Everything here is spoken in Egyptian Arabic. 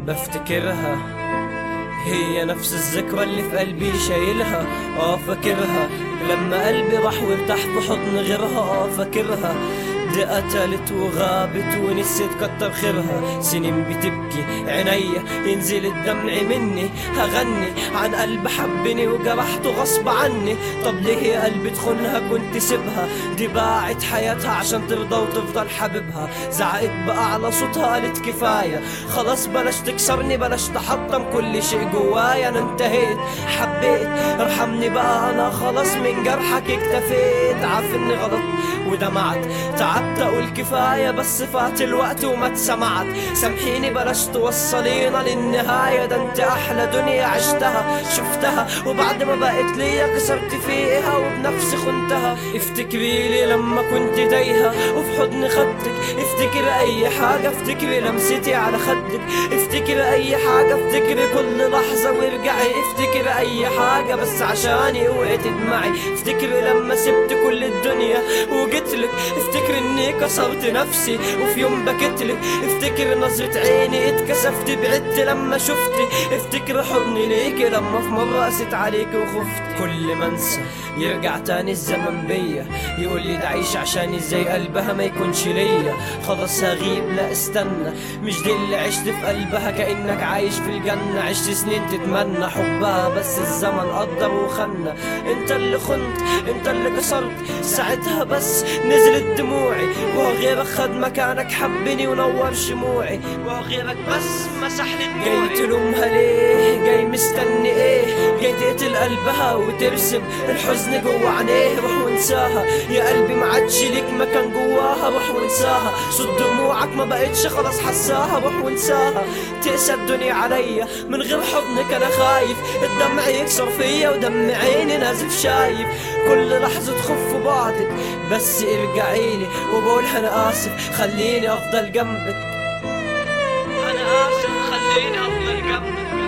بفتكرها هي نفس الذكرى اللي في قلبي شايلها اه فاكرها لما قلبي راح وارتاح في حضن غيرها اه فاكرها دي قتلت وغابت ونسيت كتر خيرها سنين بتبكي عينيا ينزل الدمع مني هغني عن قلب حبني وجرحته غصب عني طب ليه يا قلبي تخونها كنت سيبها دي باعت حياتها عشان ترضى وتفضل حبيبها زعقت بأعلى صوتها قالت كفاية خلاص بلاش تكسرني بلاش تحطم كل شيء جوايا انا انتهيت حبيت ارحمني بقى انا خلاص من جرحك اكتفيت عارف اني غلط ودمعت تعبت اقول كفاية بس فات الوقت وما اتسمعت سامحيني بلاش توصلينا للنهاية ده انت احلى دنيا عشتها شفتها وبعد ما بقت ليا كسرت فيها وبنفسي خنتها افتكري لي لما كنت تايهة وفي حضن خدك افتكري اي حاجة افتكري لمستي على خدك افتكري اي حاجة افتكري كل لحظة وارجعي افتكري اي حاجة بس عشاني وقعت دمعي افتكري لما سبت كل الدنيا وجيتلك افتكري اني كسرت نفسي وفي يوم بكيتلك افتكري نظرة عيني اتكسفت بعدت لما شفتي افتكري حضني ليكي لما في مرة قست عليك وخفت كل ما انسى يرجع تاني الزمن بيا يقول لي ده عيش عشان ازاي قلبها ما يكونش ليا خلاص هغيب لا استنى مش دي اللي عشت في قلبها كأنك عايش في الجنة عشت سنين تتمنى حبها بس الزمن قدر وخنا انت اللي خنت انت اللي كسرت ساعتها بس نزلت دموعي وغيرك خد مكانك حبني ونور شموعي وغيرك بس مسح لي دموعي جاي تلومها ليه جاي مستني ايه جاي تقتل قلبها وترسم الحزن جوا عينيه روح وانساها يا قلبي ما عادش ليك مكان جواها روح وانساها صوت دموعك ما بقتش خلاص حساها روح وانساها تقسى الدنيا عليا من غير حضنك انا خايف الدمع يكسر فيا ودم عيني نازف شايف كل لحظة تخف بعدك بس ارجعيلي وبقول انا اسف خليني افضل جنبك انا اسف خليني افضل جنبك